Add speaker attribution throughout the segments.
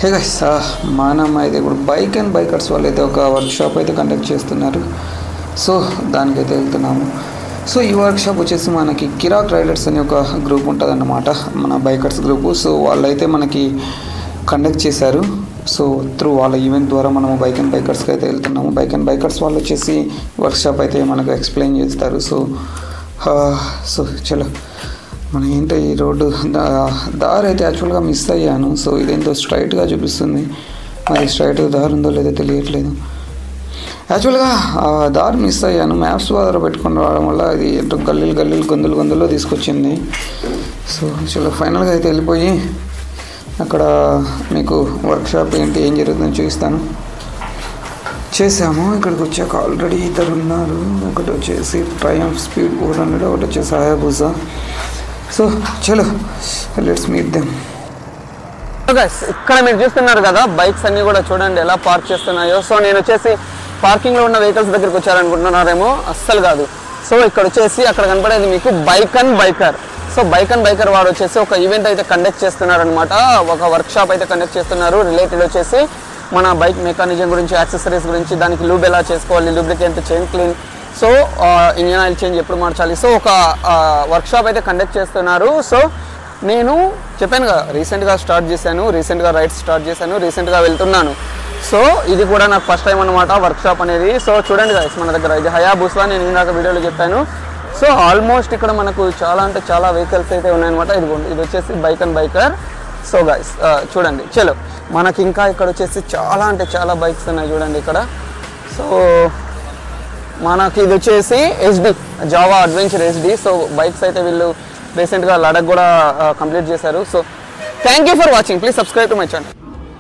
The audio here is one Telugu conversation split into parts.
Speaker 1: హే గైస్ మనం అయితే ఇప్పుడు బైక్ అండ్ బైకర్స్ వాళ్ళు అయితే ఒక వర్క్ షాప్ అయితే కండక్ట్ చేస్తున్నారు సో దానికైతే వెళ్తున్నాము సో ఈ వర్క్ షాప్ వచ్చేసి మనకి కిరాక్ రైడర్స్ అనే ఒక గ్రూప్ ఉంటుంది అన్నమాట మన బైకర్స్ గ్రూపు సో వాళ్ళైతే మనకి కండక్ట్ చేశారు సో త్రూ వాళ్ళ ఈవెంట్ ద్వారా మనము బైక్ అండ్ బైకర్స్కి అయితే వెళ్తున్నాము బైక్ అండ్ బైకర్స్ వాళ్ళు వచ్చేసి వర్క్ షాప్ అయితే మనకు ఎక్స్ప్లెయిన్ చేస్తారు సో సో చలో మన ఏంటో ఈ రోడ్డు దా- దారి అయితే యాక్చువల్గా మిస్ అయ్యాను సో ఇదేంటో స్ట్రైట్గా చూపిస్తుంది మరి స్ట్రైట్ దారి ఉందో లేదో తెలియట్లేదు యాక్చువల్గా ఆ దారి మిస్ అయ్యాను మ్యాప్స్ ద్వారా పెట్టుకొని రావడం వల్ల ఇది ఏంటో గల్లీలు గల్లీలు గొంతులు గొంతుల్లో తీసుకొచ్చింది సో చలో ఫైనల్గా అయితే వెళ్ళిపోయి అక్కడ మీకు వర్క్షాప్ ఏంటి ఏం జరుగుతుందో చూపిస్తాను చేసాము ఇక్కడికి వచ్చాక ఆల్రెడీ ఇద్దరు ఉన్నారు ఒకటి వచ్చేసి ట్రయంఫ్ స్పీడ్ ఫోర్ హండ్రెడ్ ఒకటి వచ్చేసి హయాబుజా సో చలో లెట్స్ మీట్ దెమ్
Speaker 2: గైస్ ఇక్కడ మీరు చూస్తున్నారు కదా బైక్స్ అన్ని కూడా చూడండి ఎలా పార్క్ చేస్తున్నాయో సో నేను వచ్చేసి పార్కింగ్ లో ఉన్న వెహికల్స్ దగ్గరికి వచ్చారనుకుంటున్నారేమో అస్సలు కాదు సో ఇక్కడ వచ్చేసి అక్కడ కనపడేది మీకు bike and biker so bike and biker వాడు వచ్చేసి ఒక ఈవెంట్ అయితే కండక్ట్ చేస్తున్నారు అనమాట ఒక వర్క్ షాప్ అయితే కండక్ట్ చేస్తున్నారు రిలేటెడ్ వచ్చేసి మన బైక్ మెకానిజం గురించి యాక్సెసరీస్ గురించి దానికి లూబ్ ఎలా చేసుకోవాలి lubricant chain clean so engine oil change ఎప్పుడు మార్చాలి సో ఒక వర్క్ షాప్ అయితే కండక్ట్ చేస్తున్నారు సో నేను చెప్పాను కదా రీసెంట్గా స్టార్ట్ చేశాను రీసెంట్గా రైడ్స్ స్టార్ట్ చేశాను రీసెంట్గా వెళ్తున్నాను సో ఇది కూడా నాకు ఫస్ట్ టైం అనమాట వర్క్ షాప్ అనేది సో చూడండి guys మన దగ్గర ఇది హయాబుసా నేను ఇందాక వీడియోలో చెప్పాను సో ఆల్మోస్ట్ ఇక్కడ మనకు చాలా అంటే చాలా వెహికల్స్ అయితే ఉన్నాయన్నమాట ఇది ఇది వచ్చేసి bike and biker so guys చూడండి చలో మనకి ఇంకా ఇక్కడ వచ్చేసి చాలా అంటే చాలా బైక్స్ ఉన్నాయి చూడండి ఇక్కడ సో మనకి ఇది వచ్చేసి SD Jawa adventure SD so bikes అయితే వీళ్ళు రీసెంట్గా లడక్ కూడా కంప్లీట్ చేశారు so thank you for watching please subscribe to my channel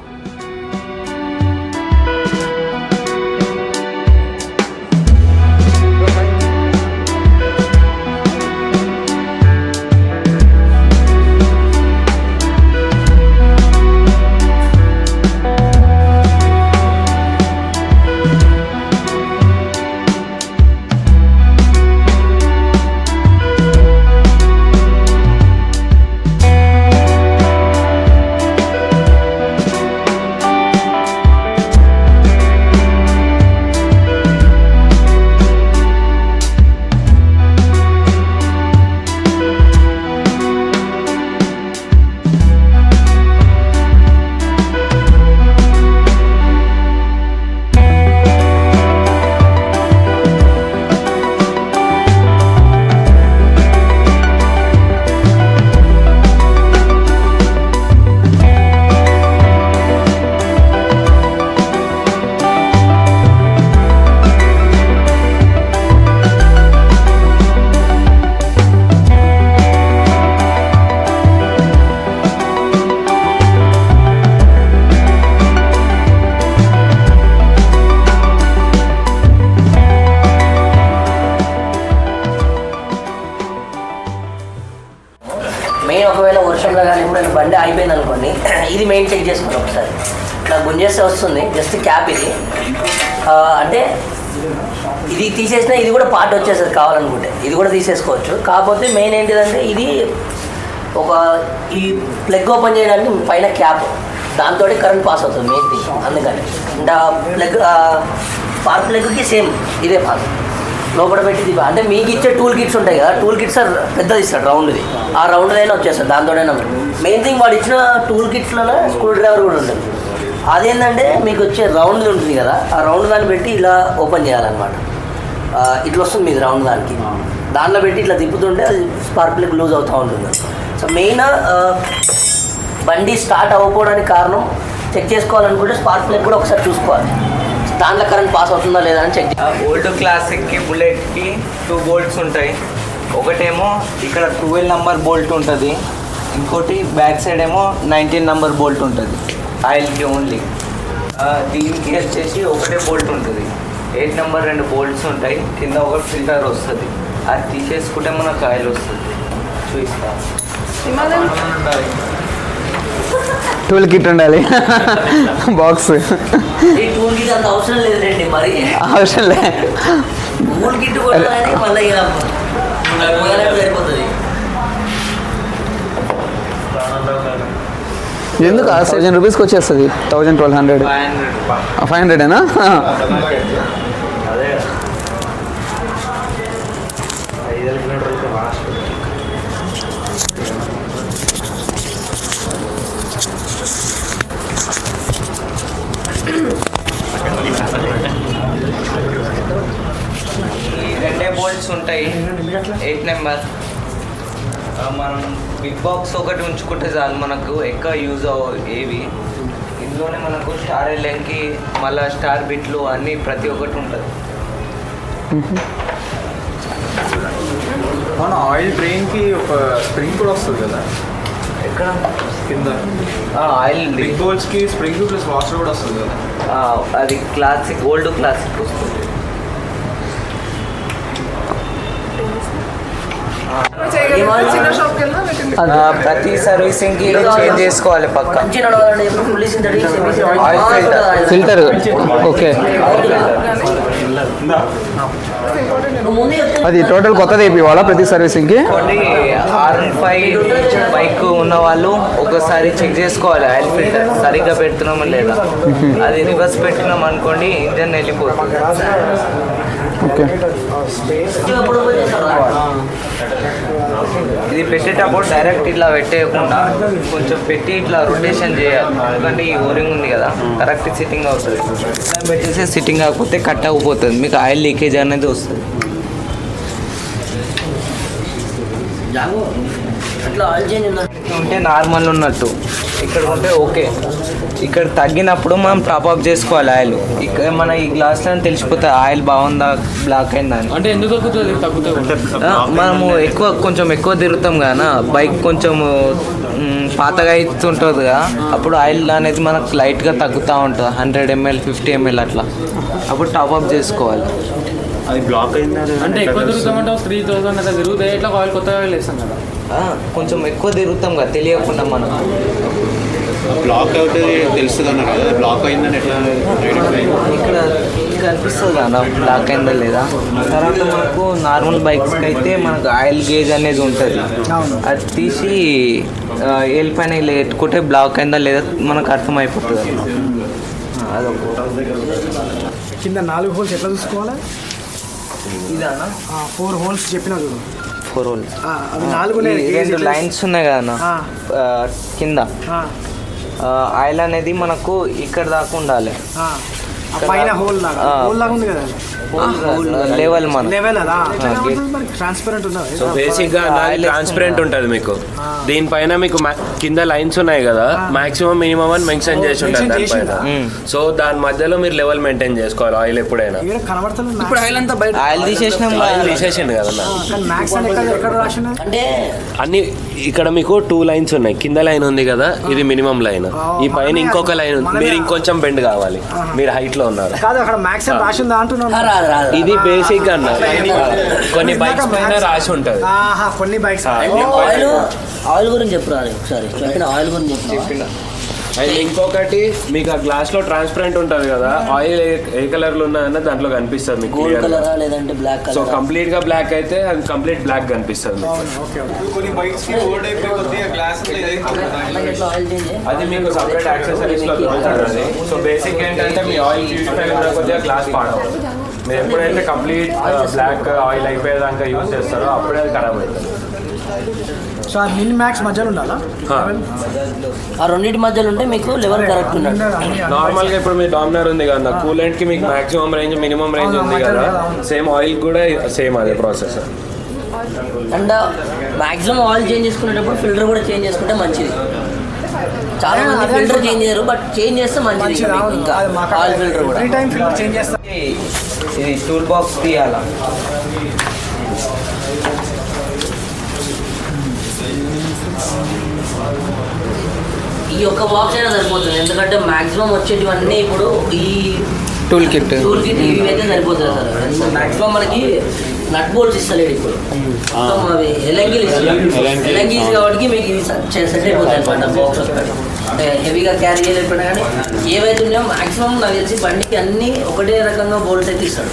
Speaker 3: main ఒకవేళ వర్షంలో కానీ ఎప్పుడైనా బండి అయిపోయింది అనుకోండి ఇది మెయిన్ చెక్ చేసుకోండి ఒకసారి ఇట్లా గుంజేస్తే వస్తుంది జస్ట్ క్యాప్ ఇది ఆ, అంటే ఇది తీసేసినా ఇది కూడా పార్ట్ వచ్చేస్తుంది కావాలనుకుంటే ఇది కూడా తీసేసుకోవచ్చు కాకపోతే మెయిన్ ఏంటిదంటే ఇది ఒక ఈ ప్లగ్ ఓపెన్ చేయడానికి పైన క్యాప్ దాంతో కరెంట్ పాస్ అవుతుంది మెయిన్ థింగ్ అందుకని అంటే ప్లగ్ స్పార్క్ ప్లగ్కి సేమ్ ఇదే పాస్ లోపల పెట్టి ఇది అంటే మీకు ఇచ్చే టూల్ కిట్స్ ఉంటాయి కదా టూల్ కిట్స్ పెద్దది ఇస్తాడు రౌండ్ది ఆ రౌండ్ అయినా వచ్చేస్తుంది దాంతోనైనా మెయిన్ థింగ్ వాడు ఇచ్చిన టూల్ కిట్స్లలో స్క్రూ డ్రైవర్ కూడా ఉంటుంది అదేంటంటే మీకు వచ్చే రౌండ్ ఉంటుంది కదా ఆ రౌండ్ దాన్ని పెట్టి ఇలా ఓపెన్ చేయాలన్నమాట ఆ, ఇట్లా వస్తుంది మీది రౌండ్ దానికి దాంట్లో పెట్టి ఇట్లా తిప్పుతుంటే అది స్పార్క్ ప్లగ్ లూజ్ అవుతూ ఉంటుంది సో మెయిన్ బండి స్టార్ట్ అవ్వకపోవడానికి కారణం చెక్ చేసుకోవాలనుకుంటే స్పార్క్ ప్లగ్ కూడా ఒకసారి చూసుకోవాలి దాంట్లో కరెంట్ పాస్ అవుతుందా లేదా అని చెక్
Speaker 4: ఓల్డ్ క్లాసిక్కి బుల్లెట్కి టూ బోల్ట్స్ ఉంటాయి ఒకటేమో ఇక్కడ ట్వెల్వ్ నెంబర్ బోల్ట్ ఉంటుంది ఇంకోటి బ్యాక్ సైడ్ ఏమో నైన్టీన్ నెంబర్ బోల్ట్ ఉంటుంది ఆయిల్కి ఓన్లీ దీనికి వచ్చేసి ఒకటే బోల్ట్ ఉంటుంది ఎయిట్ నెంబర్ రెండు బోల్ట్స్ ఉంటాయి కింద ఒక ఫిల్టర్ వస్తుంది అది తీసేసుకుంటే మనకు ఆయిల్ వస్తుంది చూపిస్తా
Speaker 1: టూల్ కిట్ ఉండాలి బాక్స్
Speaker 3: ఈ టూల్ కిట్ అంత అవసరం లేదు రండి మరి
Speaker 1: అవసరం లే
Speaker 3: టూల్ కిట్ కొట్టాలని మళ్ళీ ఇక పోయినట్టు సరిపోతుంది
Speaker 2: ఎందుకు థౌజండ్ రూపీస్కి వచ్చేస్తుంది thousand twelve hundred
Speaker 4: five hundred
Speaker 2: five హండ్రెడేనా
Speaker 4: అదే ఐదు కిలోమీటర్లకి లాస్ట్ ఈ రెండే బోల్ట్స్ ఉంటాయి ఎయిట్ నెంబర్ మనం బిగ్ బాక్స్ ఒకటి ఉంచుకుంటే చాలు మనకు ఎక్కువ యూజ్ అవ ఏవి ఇందులోనే మనకు స్టార్ ఎల్ఎంకి మళ్ళీ స్టార్ బిట్లు అన్నీ ప్రతి ఒక్కటి ఉంటుంది
Speaker 5: మన ఆయిల్ డ్రైన్కి ఒక స్ప్రింగ్ కూడా వస్తుంది కదా
Speaker 4: ఎక్కడ
Speaker 5: కింద
Speaker 4: ఆయిల్
Speaker 5: బిగ్ బోల్స్కి స్ప్రింగ్ ప్లస్ వాషర్ కూడా వస్తుంది కదా
Speaker 4: అది క్లాసిక్ ఓల్డ్ క్లాసిక్ వస్తుంది ఆ, ప్రతి సర్వీసింగ్ కి చేంజ్ చేసుకోవాలి పక్క
Speaker 3: మంచి నడవాలండి ఎప్పుడు full synthetic semi
Speaker 4: Oil filter.
Speaker 2: Filter okay
Speaker 3: ముందు చెప్తే
Speaker 2: అది టోటల్ కొత్తది వేపివాలా ప్రతి సర్వీసింగ్కి
Speaker 4: కొన్ని ఆర్ ఫైవ్ బైక్ ఉన్న వాళ్ళు ఒకసారి చెక్ చేసుకోవాలి ఆయిల్ ఫిల్టర్ సరిగ్గా పెడుతున్నామా లేదా అది రివర్స్ పెట్టినాం అనుకోండి ఇంజన్ వెళ్ళిపోతుంది
Speaker 2: ఓకే
Speaker 3: ఎప్పుడు పోయి చేస్తారు
Speaker 4: ఇది పెట్టేటప్పుడు డైరెక్ట్ ఇట్లా పెట్టేయకుండా కొంచెం పెట్టి ఇట్లా రొటేషన్ చేయాలి ఎందుకంటే ఈ ఓరింగ్ ఉంది కదా కరెక్ట్ సిట్టింగ్ అవుతుంది ఇట్లా పెట్టేసి సిట్టింగ్ కాకపోతే కట్ అవ్వకపోతుంది మీకు ఆయిల్ లీకేజ్ అనేది వస్తుంది
Speaker 3: జాగో అట్లా ఆయిల్ చేంజ్ ఉందా
Speaker 4: ఉంటే నార్మల్ ఉన్నట్టు ఇక్కడ ఉంటే ఓకే ఇక్కడ తగ్గినప్పుడు మనం టాప్ అప్ చేసుకోవాలి ఆయిల్ ఇక్కడ మన ఈ గ్లాస్లో తెలిసిపోతుంది ఆయిల్ బాగుందా బ్లాక్ అయిందా అని
Speaker 6: అంటే ఎందుకు తగ్గుతుంది తగ్గుతుంది
Speaker 4: ఆ, మనము ఎక్కువ కొంచెం ఎక్కువ తిరుగుతాం కదా బైక్ కొంచెం మ్, పాతగా అవుతుంటుంది కదా అప్పుడు ఆయిల్ అనేది మనకు లైట్గా తగ్గుతూ ఉంటుంది హండ్రెడ్ ఎంఎల్ ఫిఫ్టీ ఎంఎల్ అట్లా అప్పుడు టాప్ అప్ చేసుకోవాలి
Speaker 5: అది బ్లాక్ అయిందా
Speaker 6: అంటే ఎక్కువ తిరుగుతామంటే త్రీ థౌసండ్ అట్లా తిరుగుతాయి ఎట్లా ఆయిల్ కొత్తగా ఆయిల్ వేస్తాం కదా
Speaker 4: ఆ, కొంచెం ఎక్కువ తిరుగుతాం కదా తెలియకుండా మనం
Speaker 5: బ్లాక్ అవుతే తెలుస్తుంది అన్నారు కదా బ్లాక్ అయిందని ఎట్లా ఐడెంటిఫై
Speaker 4: ఇక్కడ కనిపిస్తుంది అన్న బ్లాక్ అయిందా లేదా తర్వాత మనకు నార్మల్ బైక్స్కి అయితే మనకు ఆయిల్ గేజ్ అనేది ఉంటుంది అది తీసి ఆ, ఏల్ పైన ఇలా ఎట్టుకుంటే బ్లాక్ అయిందా లేదా మనకు అర్థమైపోతుంది ఆ, అదొక
Speaker 7: కింద నాలుగు హోల్స్ ఎట్లా చూసుకోవాలా
Speaker 4: ఇదానా
Speaker 7: ఫోర్ హోల్స్ చెప్పినా చూడు
Speaker 4: ఫోర్ హోల్స్
Speaker 7: ఆ, అవి నాలుగు ఉన్నాయి.
Speaker 4: రెండు లైన్స్ ఉన్నాయి కదా అన్న
Speaker 7: ఆ.
Speaker 4: ఆ, కింద
Speaker 7: ఆ,
Speaker 4: ఆ, ఆయిల్ అనేది మనకు ఇక్కడ దాకా ఉండాలి
Speaker 7: ఆ. ఆ పైన హోల్ లాగా
Speaker 4: ఆ.
Speaker 7: హోల్ లాగా ఉంది కదా
Speaker 4: లెవెల్ మన
Speaker 7: లెవెల్ అదా
Speaker 4: గేట్.
Speaker 7: ట్రాన్స్పరెంట్ ఉందా
Speaker 8: సో బేసిక్ గా
Speaker 4: Oil
Speaker 8: ట్రాన్స్పరెంట్
Speaker 4: వేస్తున్నా.
Speaker 8: ఉంటుంది మీకు దీనిపైన మీకు ma- కింద లైన్స్ ఉన్నాయి కదా మాక్సిమం మినిమం అని మెన్షన్ చేసి ఉంటుంది
Speaker 7: Mention
Speaker 8: దానిపైన
Speaker 4: మ్మ్.
Speaker 8: సో దాని మధ్యలో మీరు లెవెల్ మెయింటైన్ చేసుకోవాలి ఆయిల్ ఎప్పుడైనా
Speaker 7: ఇక్కడ కనబడతలేదు
Speaker 6: ఇప్పుడు ఆయిల్ అంతా బయట
Speaker 4: ఆయిల్ తీసేసినాం
Speaker 8: ఆయిల్
Speaker 4: కదా.
Speaker 8: తీసేసిండు కదా అన్న.
Speaker 7: కానీ మ్యాక్స్ అని ఎక్కడ ఎక్కడ రాసినది
Speaker 3: అంటే
Speaker 8: అన్ని ఇక్కడ మీకు టూ లైన్స్ ఉన్నాయి కింద లైన్ ఉంది కదా ఇది మినిమం లైన్ ఈ పైన
Speaker 7: మనమే
Speaker 8: ఇంకొక లైన్ ఉంది
Speaker 7: మనమే
Speaker 8: మీరు ఇంకొంచెం బెండ్ కావాలి మీరు హైట్ లో ఉన్నారు
Speaker 7: కాదు అక్కడ మ్యాక్స్ అని రాసిందా అంటున్నాను
Speaker 3: రాదు రాదు
Speaker 8: ఇది బేసిక్ గా అన్న కొన్ని బైక్స్ పైన రాసి ఉంటది
Speaker 7: ఆహా కొన్ని బైక్స్
Speaker 3: ఆయిల్ ఆయిల్ గురించి చెప్పురా ఒకసారి చెప్పిన ఆయిల్ గురించి చెప్పిన
Speaker 8: అండ్ ఇంకొకటి మీకు ఆ గ్లాస్ లో ట్రాన్స్పరెంట్ ఉంటది కదా ఆయిల్ ఏ- ఏ కలర్ లో ఉన్నదన్న దాంట్లో కనిపిస్తుంది మీకు
Speaker 3: గోల్డ్
Speaker 8: క్లియర్
Speaker 3: కలరా లేదంటే బ్లాక్
Speaker 8: సో
Speaker 3: కలర్
Speaker 8: కంప్లీట్ గా బ్లాక్ అయితే అది కంప్లీట్ బ్లాక్ కనిపిస్తుంది మీకు.
Speaker 7: ఓకే ఓకే
Speaker 5: కొన్ని బైక్స్కి ఓల్డ్ అయిపోయి కొద్దిగా గ్లాస్
Speaker 3: ఎట్లా ఆయిల్ చేంజ్
Speaker 8: అది మీకు సపరేట్ యాక్సెసరీస్ లో దొరుకుతుంది అది సో బేసిక్ ఏంటంటే మీ ఆయిల్ ప్యూరిఫై ఉన్న కొద్దిగా గ్లాస్ పాడవు మీరు ఎప్పుడైతే కంప్లీట్ బ్లాక్ ఆయిల్ అయిపోయేదాకా యూజ్ చేస్తారో అప్పుడే అది ఖరాబ్ అవుతుంది
Speaker 7: సో అది మిన్ మ్యాక్స్ మధ్యలో ఉండాలా
Speaker 8: హా.
Speaker 3: ఆ రెండింటి మధ్యలో ఉంటే మీకు లెవెల్ కరెక్ట్ ఉండాలి
Speaker 8: నార్మల్ గా ఇప్పుడు మీ డామినర్ ఉంది కదా కూలెంట్ కి మీకు మాక్సిమం రేంజ్ మినిమం రేంజ్ ఉంది కదా సేమ్ ఆయిల్ కూడా సేమ్ అదే process
Speaker 3: and maximum oil change చేసుకునేటప్పుడు ఫిల్టర్ కూడా చేంజ్ చేసుకుంటే మంచిది చాలా మంది ఫిల్టర్ చేంజ్ చేయరు బట్ చేంజ్ చేస్తే మంచిది
Speaker 7: మంచిది
Speaker 3: మీకు
Speaker 7: అవును.
Speaker 3: ఇంకా
Speaker 7: అది మాకు
Speaker 3: ఆయిల్ ఫిల్టర్ కూడా
Speaker 7: ఎనీ టైం ఫిల్టర్ చేంజ్ చేస్తా
Speaker 4: ఇది టూల్ బాక్స్ తీయాలా
Speaker 3: ఈ ఒక్క బాక్స్ అయినా సరిపోతుంది ఎందుకంటే మాక్సిమం వచ్చేటివన్నీ ఇప్పుడు ఈ
Speaker 2: టూల్ కిట్
Speaker 3: టూల్ కిట్ ఇవి అయితే సరిపోతుంది సార్ మాక్సిమం మనకి నట్ బోల్ట్స్ ఇస్తలేడు ఇప్పుడు మొత్తం అవి ఎలంగిలు ఇస్తాడు ఎలంగీస్ కాబట్టి మీకు ఇది సెట్ అయిపోతాయి అనమాట బాక్స్ వస్తాడు అంటే హెవీగా క్యారీ చేయలేకపోయినా కానీ ఏవైతే ఉన్నాయో మాక్సిమం నాకు తెలిసి బండికి అన్ని ఒకటే రకంగా బోల్ట్స్ అయితే ఇస్తాడు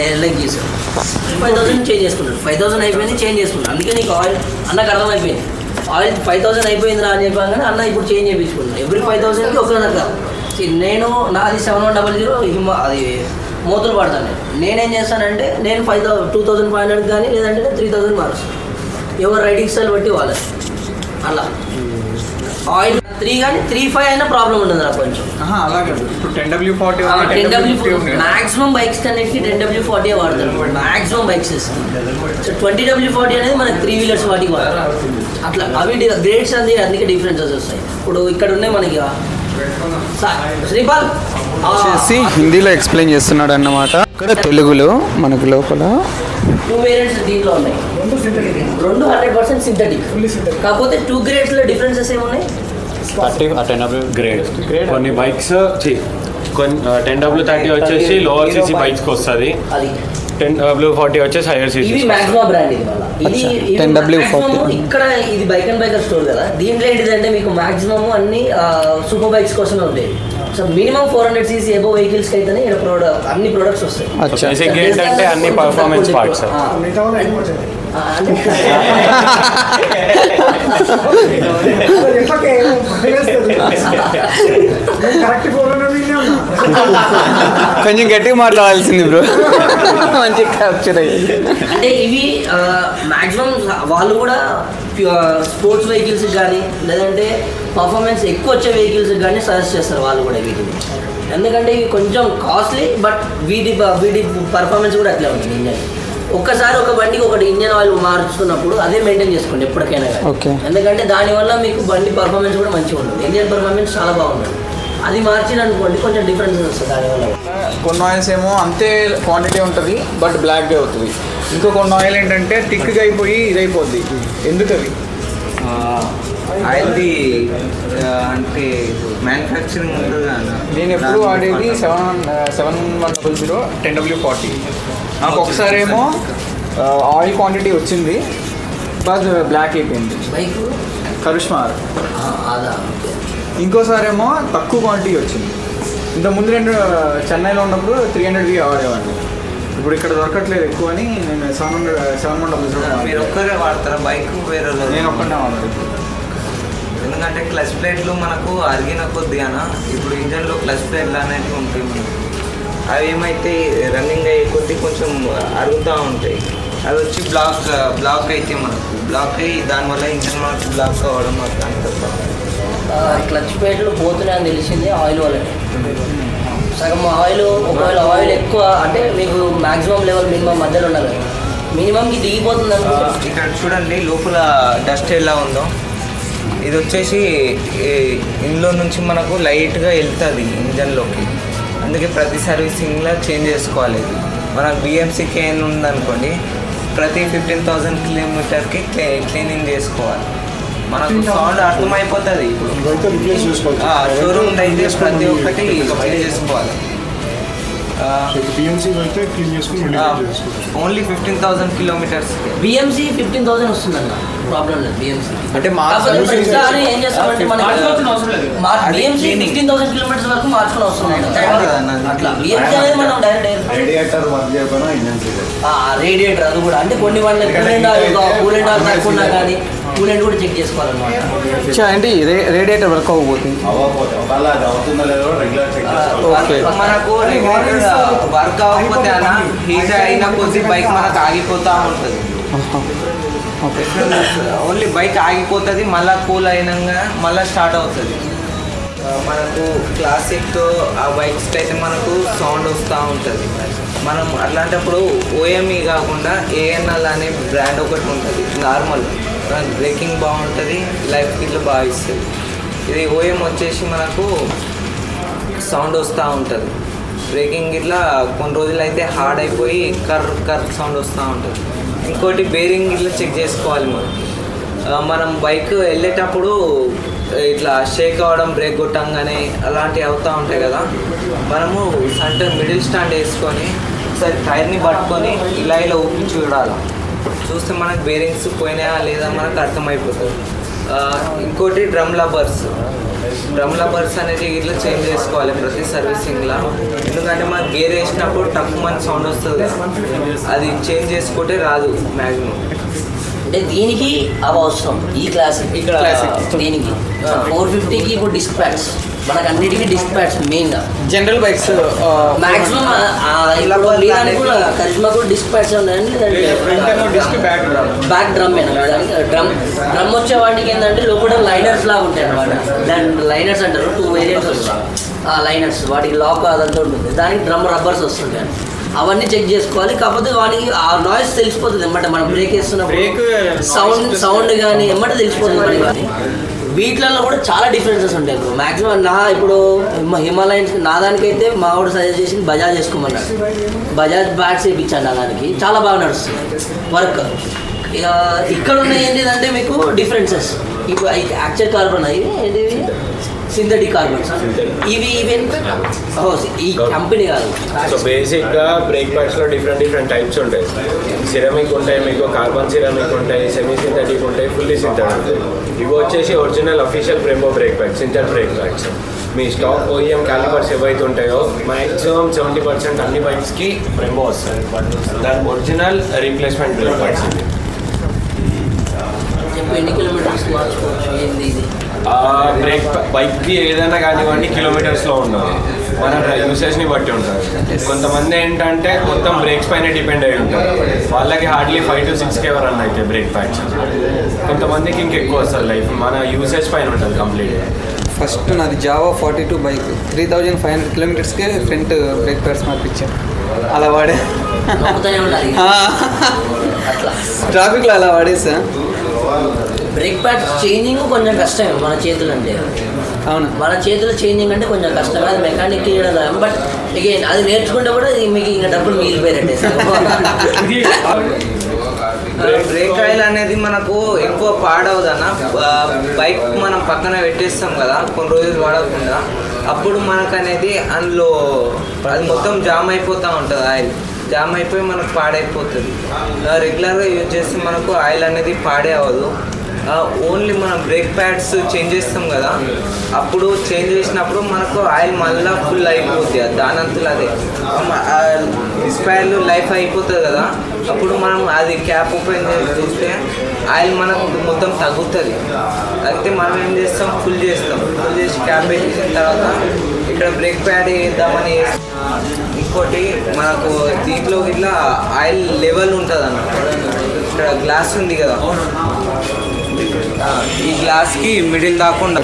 Speaker 3: ఎలంగీస్ ఫైవ్ థౌసండ్ చేంజ్ చేసుకున్నాడు ఫైవ్ థౌసండ్ అయిపోయింది చేంజ్ చేసుకున్నాడు అందుకే నీకు ఆయిల్ అన్నకు అర్థమైపోయింది ఆయిల్ ఫైవ్ థౌసండ్ అయిపోయిందిరా అని చెప్పాను అన్న ఇప్పుడు చేంజ్ చేయించుకున్నాను ఎవ్రీ ఫైవ్ థౌసండ్కి ఒక దగ్గర See, నేను నాది సెవెన్ వన్ డబల్ జీరో హిమ అది మూతలు పడతాను నేను. నేనేం చేస్తానంటే నేను ఫైవ్ థౌ టూ థౌసండ్ ఫైవ్ హండ్రెడ్ కానీ లేదంటే త్రీ థౌసండ్ మారుస్తాను ఎవరు రైడింగ్ స్టైల్ బట్టి వాళ్ళది అలా ఆయిల్ త్రీ కానీ త్రీ ఫైవ్ అయినా ప్రాబ్లం ఉండదు నాకు కొంచెం
Speaker 1: అలాగే ఇప్పుడు ten W forty
Speaker 3: ten W maximum bikes అన్నిటికీ టెన్ డబ్ల్యూ ఫార్టీ వాడతారు maximum bikes so twenty W forty అనేది మనకి త్రీ వీలర్స్ వాటికి వాడతారు అట్లా అవి గ్రేడ్స్ అనేది అందుకే డిఫరెన్సెస్ వస్తాయి ఇప్పుడు ఇక్కడ ఉన్నాయి మనకి సా- శ్రీపాల్ ఆ,
Speaker 1: వచ్చేసి హిందీలో ఎక్స్ప్లెయిన్ చేస్తున్నాడు అన్నమాట ఇక్కడ తెలుగులో మనకు లోపల
Speaker 3: టూ వేరియంట్స్ దీంట్లో ఉన్నాయి రెండు హండ్రెడ్ పర్సెంట్ సింథటిక్ కాకపోతే టూ గ్రేడ్స్లో డిఫరెన్సెస్ ఏమున్నాయి
Speaker 5: థర్టీ టెన్ డబ్ల్యూ
Speaker 8: గ్రేడ్ కొన్ని బైక్స్ కొన్ని టెన్ డబ్ల్యూ థర్టీ వచ్చేసి లోవర్ సీసీ బైక్స్కి వస్తుంది
Speaker 3: అది
Speaker 8: టెన్ డబ్ల్యూ ఫార్టీ వచ్చేసి హైయర్
Speaker 3: ఇవి
Speaker 8: సీసీ
Speaker 3: మాక్సిమం బ్రాండ్ ఇది మళ్ళీ ఇది
Speaker 1: అచ్చా,
Speaker 3: ఇది
Speaker 1: 10W
Speaker 3: maximum
Speaker 1: 40.
Speaker 3: ఇక్కడ ఇది బైక్ అండ్ బైకర్ స్టోర్ కదా దీంట్లో ఏంటిదంటే మీకు మాక్సిమం అన్ని సూపర్ బైక్స్ కోసమే ఉంటాయి so minimum four hundred CC above vehicles అయితేనే ఇక్కడ ప్రోడక్ట్ అన్ని ప్రొడక్ట్స్ వస్తాయి
Speaker 1: అచ్చా
Speaker 8: బేసిక్ ఏంటంటే అన్ని పర్ఫార్మెన్స్ పార్ట్స్
Speaker 3: ఆ,
Speaker 7: మిగతా వాళ్ళు ఎక్కువ వచ్చాయి.
Speaker 3: ఆ, అంటే
Speaker 7: ఎట్లకే భయమేస్తుంది. నేను కరెక్ట్ ఫోన్లో వినే ఉన్నా
Speaker 1: కొంచెం గట్టిగా మాట్లాడాల్సింది బ్రో మంచి క్యాప్చర్ అయ్యింది
Speaker 3: అంటే ఇవి మాక్సిమం వాళ్ళు కూడా స్పోర్ట్స్ వెహికల్స్ కానీ లేదంటే పర్ఫార్మెన్స్ ఎక్కువ వచ్చే వెహికల్స్ కానీ సజెస్ట్ చేస్తారు వాళ్ళు కూడా వీటిని ఎందుకంటే ఇవి కొంచెం కాస్ట్లీ బట్ వీటి ప- వీటి పర్ఫార్మెన్స్ కూడా అట్లే ఉంటుంది ఇంజన్ ఒక్కసారి ఒక బండికి ఒకటి ఇంజన్ ఆయిల్ మార్చుతున్నప్పుడు అదే మెయింటైన్ చేసుకోండి ఎప్పటికైనా కానీ
Speaker 1: Okay.
Speaker 3: ఎందుకంటే దానివల్ల మీకు బండి పర్ఫార్మెన్స్ కూడా మంచిగా ఉంటుంది ఇంజన్ పర్ఫార్మెన్స్ చాలా బాగుంటుంది అది మార్చిన అనుకోండి కొంచెం డిఫరెన్స్ వస్తుంది దానివల్ల
Speaker 1: కొన్ని ఆయిల్స్ ఏమో అంతే క్వాంటిటీ ఉంటుంది బట్ బ్లాక్గా అవుతుంది ఇంకో కొన్ని ఆయిల్ ఏంటంటే థిక్గా అయిపోయి ఇదైపోద్ది ఎందుకు అవి
Speaker 4: ఆయిల్ది అంటే మ్యానుఫ్యాక్చరింగ్ ఉంటుంది అన్న
Speaker 1: నేను ఎప్పుడు వాడేది seven seven one double zero ten W forty నాకు ఒకసారి ఏమో ఆయిల్ క్వాంటిటీ వచ్చింది బట్ బ్లాక్ అయిపోయింది
Speaker 3: బైక్
Speaker 1: కరుష్మా
Speaker 3: అదా
Speaker 1: ఇంకోసారి ఏమో తక్కువ క్వాంటిటీ వచ్చింది ఇంత ముందు రెండు చెన్నైలో ఉన్నప్పుడు త్రీ హండ్రెడ్వి వాడేవాడిని ఇప్పుడు ఇక్కడ దొరకట్లేదు ఎక్కువ అని నేను seven hundred seven one double
Speaker 4: మీరు
Speaker 1: జీరో
Speaker 4: ఒక్కరే వాడతారా బైక్ వేరే వాళ్ళు?
Speaker 1: నేను ఒక్కడే వాడాలి
Speaker 4: ఎందుకంటే క్లచ్ ప్లేట్లు మనకు అరిగిన కొద్ది అన్న ఇప్పుడు ఇంజన్లో క్లచ్ ప్లేట్లు అనేవి ఉంటాయి మనకు అవి ఏమైతే రన్నింగ్ అయ్యే కొద్దీ కొంచెం అరుగుతూ ఉంటాయి అవి వచ్చి బ్లాక్ బ్లాక్ అయితే మనకు బ్లాక్ అయ్యి దానివల్ల ఇంజన్ మనకు బ్లాక్ అవ్వడం అట్లా తప్ప
Speaker 3: క్లచ్ ప్లేట్లు పోతున్నాయని తెలిసింది ఆయిల్ వల్లనే సగం ఆయిల్ ఒకవేళ ఆయిల్ ఎక్కువ అంటే మీకు మాక్సిమం లెవెల్ మినిమం మధ్యలో ఉండాలి మినిమంకి దిగిపోతుంది
Speaker 4: ఆ,
Speaker 3: అనుకో
Speaker 4: ఇక్కడ చూడండి లోపల డస్ట్ ఎలా ఉందో ఇది వచ్చేసి ఈ ఇందులో నుంచి మనకు లైట్గా వెళ్తుంది ఇంజన్లోకి అందుకే ప్రతి సర్వీసింగ్లో చేంజ్ చేసుకోవాలి ఇది మనకు బిఎంసీ కేన్ ఉందనుకోండి ప్రతి ఫిఫ్టీన్ థౌజండ్ కిలోమీటర్కి క్లీ క్లీనింగ్ చేసుకోవాలి మనకు సౌండ్ అర్థమైపోతుంది ఇప్పుడు షోరూమ్ అయితే ప్రతి ఒక్కటి చేంజ్ చేసుకోవాలి
Speaker 9: బిఎంసీ అయితే క్లీన్ చేసుకుని మళ్ళీ clean చేసుకోవచ్చు
Speaker 4: only fifteen thousand kilometres
Speaker 3: BMC fifteen thousand వస్తుందన్న ప్రాబ్లం లేదు బిఎంసీ
Speaker 1: అంటే మా
Speaker 3: ప్రతిసారి ఏం చేస్తామంటే
Speaker 6: మార్చుకోవాల్సిన అవసరం లేదు.
Speaker 3: మనకి
Speaker 4: అది
Speaker 3: BMC
Speaker 4: cleaning.
Speaker 3: Fifteen thousand kilometres వరకు మార్చుకుని అవసరం లేదు.
Speaker 4: అవునా?
Speaker 3: అట్లా బిఎంసీ అనేది మనం డైరెక్ట్
Speaker 9: రేడియేటర్ వర్క్ చేయకపోయినా ఇంజన్
Speaker 3: రేడియేటర్ అది కూడా అంటే కొన్ని వాళ్ళ కూలెంట్ ఆయిల్ కూలెంట్ ఆయిల్ తక్కువ ఉన్నా కానీ కూలెంట్ కూడా చెక్ చేసుకోవాలన్నమాట
Speaker 1: ఏంటి రేడియేటర్ వర్క్ అవ్వబోతుంది
Speaker 9: అవ్వకపోతే ఒకవేళ అది అవుతుందో లేదో రెగ్యులర్ చెక్
Speaker 1: ఓకే.
Speaker 4: మనకు వర్క్ అవ్వకపోతే అన్న హీట్ అయిన కొద్ది బైక్ మనకు ఆగిపోతూ ఉంటుంది
Speaker 1: ఓకే
Speaker 4: ఓన్లీ బైక్ ఆగిపోతుంది మళ్ళీ కూల్ అయినాక మళ్ళీ స్టార్ట్ అవుతుంది ఆ, మనకు క్లాసిక్ ఆ బైక్స్కి అయితే మనకు సౌండ్ వస్తూ ఉంటుంది మనం అట్లాంటప్పుడు ఓఎంఈ కాకుండా ఏఎన్ఎల్ అనే బ్రాండ్ ఒకటి ఉంటుంది నార్మల్ బ్రేకింగ్ బాగుంటుంది లైఫ్ కిట్లు బాగా ఇస్తుంది ఇది ఓఎం వచ్చేసి మనకు సౌండ్ వస్తూ ఉంటుంది బ్రేకింగ్ ఇట్లా కొన్ని రోజులు అయితే హార్డ్ అయిపోయి కర్ కర్ సౌండ్ వస్తూ ఉంటుంది ఇంకోటి బేరింగ్ ఇట్లా చెక్ చేసుకోవాలి మనం ఆ, మనం బైక్ వెళ్ళేటప్పుడు ఇట్లా షేక్ అవ్వడం బ్రేక్ కొట్టంగానే అలాంటివి అవుతూ ఉంటాయి కదా మనము సెంటర్ మిడిల్ స్టాండ్ వేసుకొని ఒకసారి టైర్ని పట్టుకొని ఇలా ఇలా ఊపి చూడాలి చూస్తే మనకు బేరింగ్స్ పోయినాయా లేదా మనకు అర్థమైపోతుంది ఆ, ఇంకోటి డ్రమ్ లబర్స్ డ్రమ్ లబర్స్ అనేది ఇట్లా చేంజ్ చేసుకోవాలి ప్రతి సర్వీసింగ్లో ఎందుకంటే మనం గేర్ వేసినప్పుడు టక్ మన సౌండ్ వస్తుంది కదా. అది చేంజ్ చేసుకుంటే రాదు మ్యాక్సిమం
Speaker 3: అంటే దీనికి అవి అవసరం ఈ క్లాస్ ఇక్కడ దీనికి ఫోర్ ఫిఫ్టీకి ఇప్పుడు డిస్క్ ప్యాడ్స్ మనకు అన్నిటికీ డిస్క్ ప్యాడ్స్ మెయిన్గా
Speaker 2: జనరల్ బైక్స్
Speaker 3: మాక్సిమం కూడా కరిష్మా కూడా డిస్క్ ప్యాడ్స్ ఉన్నాయండి
Speaker 8: disc back
Speaker 3: back drum drum drum వచ్చే వాటికి ఏంటంటే లోపల లైనర్స్ లాగా ఉంటాయి అనమాట దాని లైనర్స్ అంటారు టూ వేరియంట్స్ వస్తాయి ఆ లైనర్స్ వాటికి లాక్ అదంతా ఉంటుంది దానికి డ్రమ్ రబ్బర్స్ వస్తుంటాయి అవన్నీ చెక్ చేసుకోవాలి కాకపోతే వాటికి ఆ నాయిస్ తెలిసిపోతుంది ఎమ్మట మనం బ్రేక్ వేస్తున్నప్పుడు సౌండ్ సౌండ్ కానీ ఎమ్మట తెలిసిపోతుంది మనకి కానీ వీటిలలో కూడా చాలా డిఫరెన్సెస్ ఉంటాయి ఇప్పుడు మాక్సిమం నా ఇప్పుడు హిమ- హిమాలయన్స్ నా దానికైతే మా వాడు సజెస్ట్ చేసింది బజాజ్ చేసుకోమన్నాడు బజాజ్ బ్యాగ్స్ వేయించాను నా దానికి చాలా బాగా నడుస్తుంది వర్క్ ఇక ఇక్కడ ఉన్న ఏంటిదంటే మీకు డిఫరెన్సెస్ ఇప్పుడు యాక్చువల్ కార్బన్ అవి ఏంటి సింథటిక్ కార్బన్స్ ఇవి ఇవి ఓ, ఈ కంపెనీ కాదు
Speaker 8: సో బేసిక్గా బ్రేక్ ప్యాడ్స్లో డిఫరెంట్ డిఫరెంట్ టైప్స్ ఉంటాయి సిరమిక్ ఉంటాయి మీకు కార్బన్ సిరమిక్ ఉంటాయి సెమీ సింథటిక్ ఉంటాయి ఫుల్లీ సింథటిక్ ఉంటాయి ఇవి వచ్చేసి original official Brembo brake pads sinter brake pads మీ స్టాక్ ఓఈఎం క్యాలిపర్స్ ఏవైతే ఉంటాయో మాక్సిమం సెవెంటీ పర్సెంట్ అన్ని బైక్స్కి బ్రెంబో వస్తాయి దాని ఒరిజినల్ రీప్లేస్మెంట్ బ్రేక్ ప్యాడ్స్ ఇవి
Speaker 3: చెప్పు ఎన్ని కిలోమీటర్స్ మార్చుకోవచ్చు ఏంది ఇది
Speaker 8: బ్రేక్ బైక్కి ఏదైనా కానివ్వండి కిలోమీటర్స్లో ఉండదు మన యూసేజ్ని బట్టి ఉంటుంది కొంతమంది ఏంటంటే మొత్తం బ్రేక్స్ పైన డిపెండ్ అయి ఉంటారు వాళ్ళకి hardly five to six K run అయితే బ్రేక్ ప్యాడ్స్ కొంతమందికి ఇంకెక్కువ వస్తుంది లైఫ్ మన యూసేజ్ పైన ఉంటుంది కంప్లీట్
Speaker 2: ఫస్ట్ నాది Jawa forty two bike three thousand five hundred కిలోమీటర్స్కే ఫ్రంట్ బ్రేక్ ప్యాడ్స్ మార్పించాను అలా వాడే
Speaker 3: నొక్కుతూనే ఉండాలి
Speaker 2: ఆ,
Speaker 3: అట్లా
Speaker 2: ట్రాఫిక్లో అలా వాడేసా
Speaker 3: బ్రేక్ ప్యాడ్ చేంజింగ్ కొంచెం కష్టమే మన చేతులు అంటే
Speaker 2: అవును
Speaker 3: మన చేతుల చేంజింగ్ అంటే కొంచెం కష్టమే అది మెకానిక్ చేయడం బట్ అగైన్ అది నేర్చుకుంటే కూడా ఇది మీకు ఇంకా డబ్బులు మిగిలిపోయినట్టే
Speaker 4: బ్రేక్ ఆయిల్ అనేది మనకు ఎక్కువ పాడవదన్న బైక్ మనం పక్కన పెట్టేస్తాం కదా కొన్ని రోజులు వాడకుండా అప్పుడు మనకు అనేది అందులో అది మొత్తం జామ్ అయిపోతూ ఉంటుంది ఆయిల్ జామ్ అయిపోయి మనకు పాడైపోతుంది రెగ్యులర్గా యూజ్ చేస్తే మనకు ఆయిల్ అనేది పాడే అవ్వదు ఓన్లీ మనం బ్రేక్ ప్యాడ్స్ చేంజ్ చేస్తాం కదా అప్పుడు చేంజ్ చేసినప్పుడు మనకు ఆయిల్ మళ్ళీ ఫుల్ అయిపోతుంది దానంతలో అదే డిస్పైర్లు లైఫ్ అయిపోతుంది కదా అప్పుడు మనం అది క్యాప్ ఓపెన్ చేసి చూస్తే ఆయిల్ మనకు మొత్తం తగ్గుతుంది అయితే మనం ఏం చేస్తాం ఫుల్ చేస్తాం ఫుల్ చేసి క్యాప్ పెట్టేసిన తర్వాత ఇక్కడ బ్రేక్ ప్యాడ్ వేద్దామని ఇంకోటి మనకు దీంట్లో ఇట్లా ఆయిల్ లెవెల్ ఉంటుంది అన్నమాట ఇక్కడ గ్లాస్ ఉంది కదా ఆ, ఈ గ్లాస్కి మిడిల్ దాకుండా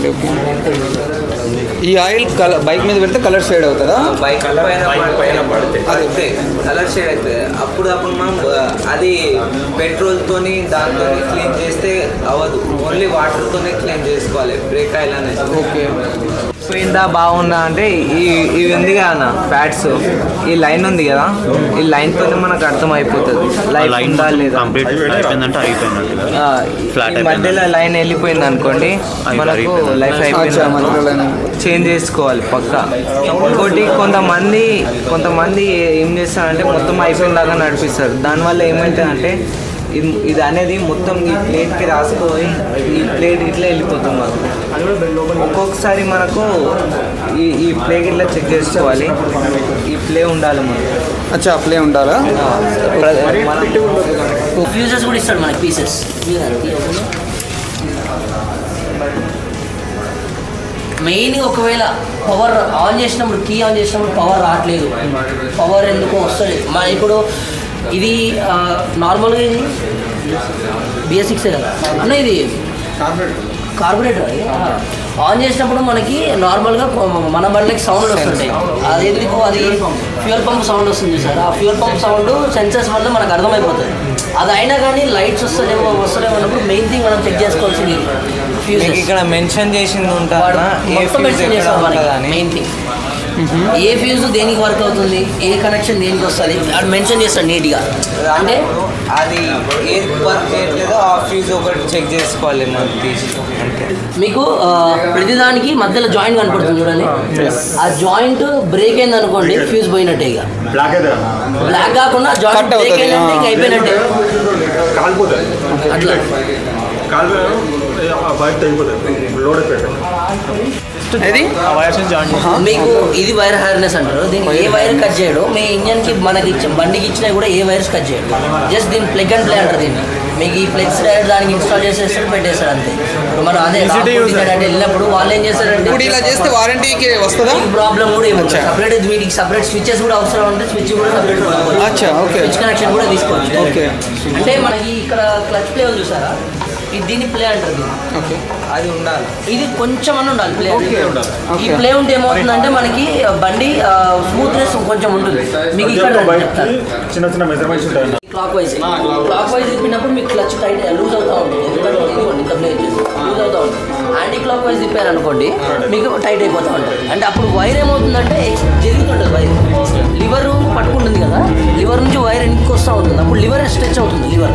Speaker 2: ఈ ఆయిల్ కలర్ బైక్ మీద పెడితే కలర్ షేడ్ అవుతుందా
Speaker 4: బైక్ పైన
Speaker 8: బైక్ పైన పడితే
Speaker 4: పడితే కలర్ షేడ్ అవుతుంది అప్పుడు అప్పుడు మనం ఆ, అది పెట్రోల్తోని దాంతో క్లీన్ చేస్తే అవ్వదు ఓన్లీ వాటర్తోనే క్లీన్ చేసుకోవాలి బ్రేక్ ఆయిల్ అనేది
Speaker 2: ఓకే
Speaker 4: పోయిందా బాగుందా అంటే ఈ ఇవి ఉంది కదా అన్న ప్యాడ్స్ ఈ లైన్ ఉంది కదా ఈ లైన్ తోనే మనకు అర్థం అయిపోతుంది లైఫ్ ఉందా లేదా
Speaker 5: కంప్లీట్ అయిపోయిందంటే అయిపోయిందంట
Speaker 4: ఆ,
Speaker 5: Flat
Speaker 4: ఈ మధ్యలో లైన్ వెళ్ళిపోయింది అనుకోండి మనకు లైఫ్ అయిపోయింది అనుకో. చేంజ్ చేసుకోవాలి పక్క ఇంకోటి కొంతమంది కొంతమంది ఏం చేస్తారంటే మొత్తం అయిపోయిన దాకా నడిపిస్తారు దానివల్ల ఏమవుతుందంటే ఇది ఇది అనేది మొత్తం ఈ ప్లేట్కి రాసుకొని ఈ ప్లేట్ ఇట్లా వెళ్ళిపోతుంది మనకు ఒక్కొక్కసారి మనకు ఈ ఈ ప్లేట్ ఇట్లా చెక్ చేసుకోవాలి ఈ ప్లే ఉండాలి మనకు
Speaker 2: అచ్చా ప్లే ఉండాలా
Speaker 3: ఫ్యూజెస్ కూడా ఇస్తాడు మనకి పీసెస్ మెయిన్గా ఒకవేళ పవర్ ఆన్ చేసినప్పుడు కీ ఆన్ చేసినప్పుడు పవర్ రావట్లేదు పవర్ ఎందుకో వస్తుంది మన ఇప్పుడు ఇది ఆ, నార్మల్గా ఇది బిఎస్ సిక్స్ కదా అన్న ఇది కార్బొరేటర్ అది ఆ. ఆన్ చేసినప్పుడు మనకి నార్మల్గా కొ- మన బండ్లకి సౌండ్ వస్తుంటాయి అది ఎందుకు అది ఫ్యూయల్ పంప్ సౌండ్ వస్తుంది సార్ ఆ ఫ్యూయల్ పంప్ సౌండ్ సెన్సర్స్ వల్ల మనకు అర్థమైపోతుంది అది అయినా కానీ లైట్స్ వస్తలేమో వస్తలేమో అన్నప్పుడు మెయిన్ థింగ్ మనం చెక్ చేసుకోవాల్సింది
Speaker 4: మీకు
Speaker 3: ఫ్యూజెస్
Speaker 4: ఇక్కడ మెన్షన్ చేసింది ఉంటుందా ఏ
Speaker 3: మొత్తం
Speaker 4: ఫ్యూజ్
Speaker 3: మెన్షన్
Speaker 4: ఎక్కడ
Speaker 3: చేస్తాం
Speaker 4: ఉంటుందా అని
Speaker 3: మెయిన్ థింగ్ ఏ ఫ్యూజ్ దేనికి వర్క్ అవుతుంది ఏ కనెక్షన్ దేనికి వస్తుంది అది మెన్షన్ చేస్తాడు నీట్గా అంటే
Speaker 4: అది ఏది వర్క్ చేయట్లేదో ఆ ఫ్యూజ్ ఒకటి చెక్ చేసుకోవాలి మనం తీసి అంతే
Speaker 3: మీకు ఆ, ప్రతిదానికి మధ్యలో జాయింట్ కనపడుతుంది చూడండి ఆ జాయింట్ బ్రేక్ అయింది అనుకోండి ఫ్యూజ్ పోయినట్టే ఇక
Speaker 9: బ్లాక్ అయితే
Speaker 3: బ్లాక్ కాకుండా జాయింట్
Speaker 2: Cut
Speaker 3: బ్రేక్
Speaker 2: అవుతుంది,
Speaker 3: అయిందంటే ఇక
Speaker 2: ఆ.
Speaker 3: అయిపోయినట్టే
Speaker 9: కాలిపోతుంది
Speaker 3: అట్లా
Speaker 9: కాలు బయట తెగిపోతుంది లోడ్ అయిపోయాడు
Speaker 2: ఇది
Speaker 3: మీకు ఇది వైర్ హార్నెస్ అంటారు దీన్ని ఏ వైర్ కట్ చేయడు మీ ఇంజన్ కి మనకి ఇచ్చిన బండికి ఇచ్చినా కూడా ఏ వైర్స్ కట్ చేయడు జస్ట్ దీన్ని ప్లగ్ అండ్ ప్లే అంటారు దీన్ని మీకు ఈ ఫ్లెక్స్ డైరెక్ట్ దానికి ఇన్స్టాల్ చేసేస్తారు పెట్టేస్తారు అంతే ఇప్పుడు మనం అదే రాకపోతే అంటే వెళ్ళినప్పుడు వాళ్ళు ఏం చేస్తారంటే
Speaker 2: ఇప్పుడు ఇలా చేస్తే వారంటీకి వస్తుందా
Speaker 3: ప్రాబ్లం కూడా ఏమి
Speaker 2: అచ్చా.
Speaker 3: సపరేట్ వీటికి సపరేట్ స్విచ్చెస్ కూడా అవసరం ఉంటే స్విచ్ కూడా సపరేట్
Speaker 2: అచ్చా, ఓకే.
Speaker 3: స్విచ్ కనెక్షన్ కూడా తీసుకోవచ్చు
Speaker 2: ఓకే.
Speaker 3: అంటే మనకి ఇక్కడ క్లచ్ ప్లే ఉంది చూసారా ఇది దీన్ని ప్లే అంటారు దీన్ని.
Speaker 2: ఓకే
Speaker 4: అది ఉండాలి
Speaker 3: ఇది కొంచెం అని ఉండాలి ప్లే
Speaker 2: ఓకే.
Speaker 3: ఈ ప్లే ఉంటే ఏమవుతుందంటే మనకి బండి స్మూత్నెస్ కొంచెం ఉంటుంది మీకు ఇక్కడ రండి చెప్తాను.
Speaker 9: చిన్న చిన్న మెజర్మెంట్స్ ఉంటాయి
Speaker 3: క్లాక్ వైజ్ క్లాక్ వైజ్ తిప్పినప్పుడు మీకు క్లచ్ టైట్ లూజ్ అవుతా ఉంటుంది ఎందుకంటే ఇదిగోండి ఇంత ప్లే లూజ్ అవుతా ఉంటుంది యాంటీ క్లాక్ వైజ్ తిప్పారు అనుకోండి మీకు టైట్ అయిపోతూ ఉంటుంది అంటే అప్పుడు వైర్ ఏమవుతుందంటే జరుగుతుంటుంది వైర్ లివర్ పట్టుకుంటుంది కదా లివర్ నుంచి వైర్ వెనక్కి వస్తూ ఉంటుంది అప్పుడు లివర్ స్ట్రెచ్ అవుతుంది లివర్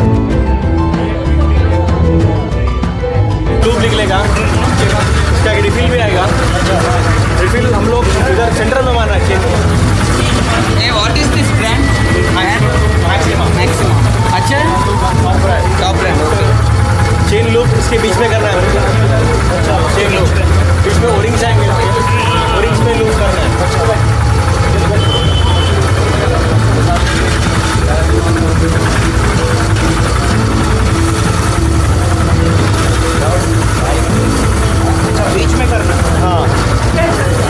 Speaker 9: ट्यूब निकलेगा उसका एक रिफिल भी आएगा रिफिल हम लोग इधर सेंटर में मान रखे
Speaker 2: what is this brand
Speaker 9: maximum
Speaker 2: maximum अच्छा top brand okay
Speaker 9: chain loop इसके बीच में करना है चेन लूप बीच में ओरिंग्स आएंगे ओरिंग्स में लूप करना है बीच में करना हाँ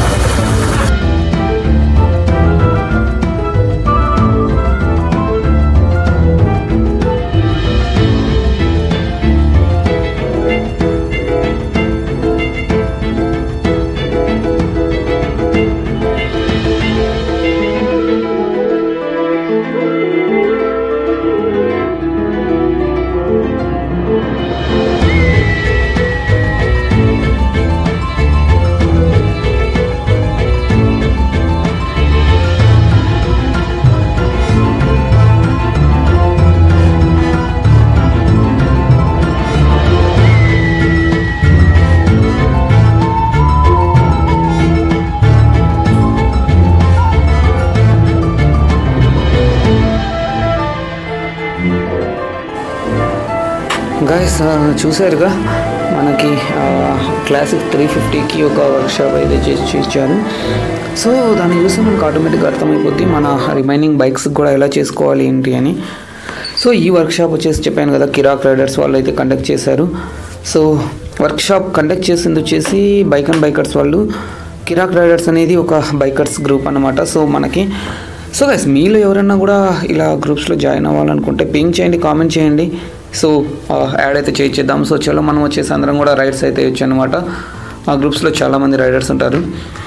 Speaker 1: గాయస్ చూసారుగా మనకి క్లాసిక్ త్రీ ఫిఫ్టీకి ఒక వర్క్షాప్ అయితే చేసి ఇచ్చారు సో దాన్ని చూస్తే మనకు ఆటోమేటిక్గా అర్థమైపోద్ది మన రిమైనింగ్ బైక్స్ కూడా ఎలా చేసుకోవాలి ఏంటి అని సో ఈ వర్క్షాప్ వచ్చేసి చెప్పాను కదా కిరాక్ రైడర్స్ వాళ్ళు అయితే కండక్ట్ చేశారు సో వర్క్షాప్ కండక్ట్ చేసింది వచ్చేసి బైక్ అండ్ బైకర్స్ వాళ్ళు కిరాక్ రైడర్స్ అనేది ఒక బైకర్స్ గ్రూప్ అన్నమాట సో మనకి సో గైస్ మీలో ఎవరైనా కూడా ఇలా గ్రూప్స్లో జాయిన్ అవ్వాలనుకుంటే పింక్ చేయండి కామెంట్ చేయండి సో యాడ్ అయితే చేయించేద్దాం సో చలో మనం వచ్చేసి అందరం కూడా రైడ్స్ అయితే వేయచ్చు అనమాట ఆ గ్రూప్స్లో చాలామంది రైడర్స్ ఉంటారు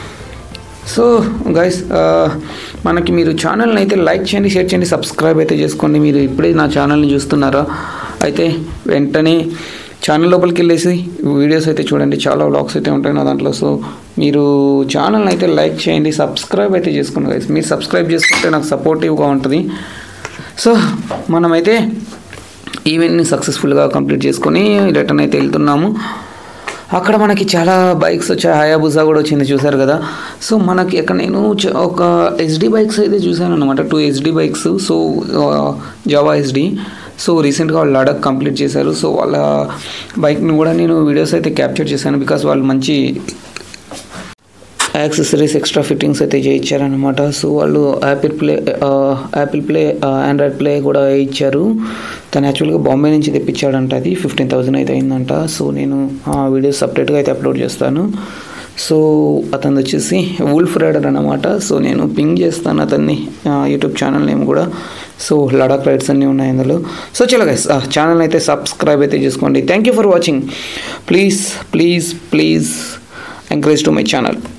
Speaker 1: సో గైస్ మనకి మీరు ఛానల్ని అయితే లైక్ చేయండి షేర్ చేయండి సబ్స్క్రైబ్ అయితే చేసుకోండి మీరు ఇప్పుడే నా ఛానల్ని చూస్తున్నారా అయితే వెంటనే ఛానల్ లోపలికి వెళ్ళేసి వీడియోస్ అయితే చూడండి చాలా వ్లాగ్స్ అయితే ఉంటాయి నా దాంట్లో సో మీరు ఛానల్ని అయితే లైక్ చేయండి సబ్స్క్రైబ్ అయితే చేసుకోండి గైస్ మీరు సబ్స్క్రైబ్ చేసుకుంటే నాకు సపోర్టివ్గా ఉంటుంది సో మనమైతే ఈవెంట్ని సక్సెస్ఫుల్గా కంప్లీట్ చేసుకొని రిటర్న్ అయితే వెళ్తున్నాము అక్కడ మనకి చాలా బైక్స్ వచ్చాయి హయాబుజా కూడా వచ్చింది చూసారు కదా సో మనకి అక్కడ నేను చ- ఒక ఎస్డి బైక్స్ అయితే చూశాను అనమాట two SD bikes so Jawa SD so రీసెంట్గా వాళ్ళు లడక్ కంప్లీట్ చేశారు సో వాళ్ళ బైక్ని కూడా నేను వీడియోస్ అయితే క్యాప్చర్ చేశాను బికాస్ వాళ్ళు మంచి యాక్సెసరీస్ ఎక్స్ట్రా ఫిట్టింగ్స్ అయితే చేయించారనమాట సో వాళ్ళు Apple play Apple play Android play కూడా ఇచ్చారు తను యాక్చువల్గా బాంబే నుంచి తెప్పించాడంట అది ఫిఫ్టీన్ థౌసండ్ అయితే అయిందంట సో నేను ఆ వీడియోస్ సపరేట్గా అయితే అప్లోడ్ చేస్తాను సో అతను వచ్చేసి వూల్ఫ్ రైడర్ అనమాట సో నేను పింగ్ చేస్తాను అతన్ని యూట్యూబ్ ఛానల్ నేమ్ కూడా సో లడాక్ రైడ్స్ అన్నీ ఉన్నాయి అందులో సో చలో గైస్ ఛానల్ అయితే సబ్స్క్రైబ్ అయితే చేసుకోండి thank you for watching please please please encourage to my channel